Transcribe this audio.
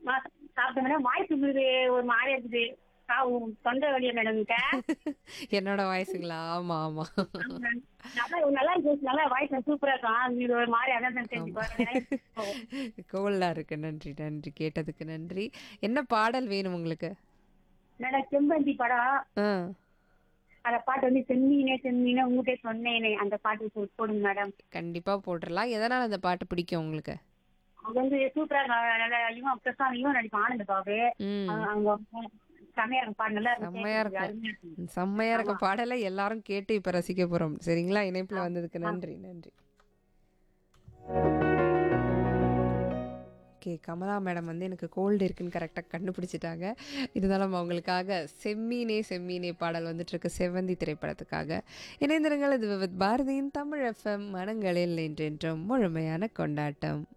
சாப்பிட்ட madam voice இருக்குது ஒரு மாதிரி இருக்குது ஆ, உன் தொண்டை வழியா மேடம் கிட்ட என்னோட வாய்ஸுங்களா ஆமா ஆமா நல்லா நல்லா இருக்கு நல்லா வாய்ஸ் சூப்பரா இருக்கும் இது ஒரு மாதிரி அதான் தெரிஞ்சு கோல்டா இருக்கு நன்றி நன்றி கேட்டதுக்கு நன்றி என்ன பாடல் வேணும் உங்களுக்கு மேடம் செம்பந்தி படம் ஆ அந்த பாட்டு வந்து செம்மீனே செம்மீனே உங்ககிட்ட சொன்னேனே அந்த பாட்டு போ- போடுங்க மேடம் கண்டிப்பா போட்டுடலாம் எதனால அந்த பாட்டு பிடிக்கும் உங்களுக்கு அது வந்து சூப்பரா இருக்கும். நல்லா இவன் பிரசாந்த் இவன் நடிப்பான் ஆனந்த பாபு ம் அவங்க- அவங்க செம்மையா இருக்கும் பாட்டு நல்லா இருக்கும். செம்மையா இருக்கும். அருமையா இருக்கும். செம்மையா இருக்க பாடலை எல்லாரும் கேட்டு இப்ப ரசிக்க போறோம் சரிங்களா இணைப்புல வந்ததுக்கு நன்றி நன்றி ஓகே கமலா மேடம் வந்து எனக்கு கோல்டு இருக்குன்னு கரெக்டாக கண்டுபிடிச்சிட்டாங்க இருந்தாலும் அவங்களுக்காக செம்மீனே செம்மீனே பாடல் வந்துட்டு இருக்கு செவ்வந்தி திரைப்படத்துக்காக இணைந்திருங்கள் இது வித் பாரதியின் தமிழ் எஃப்எம் மனங்களில் என்றென்றும் முழுமையான கொண்டாட்டம்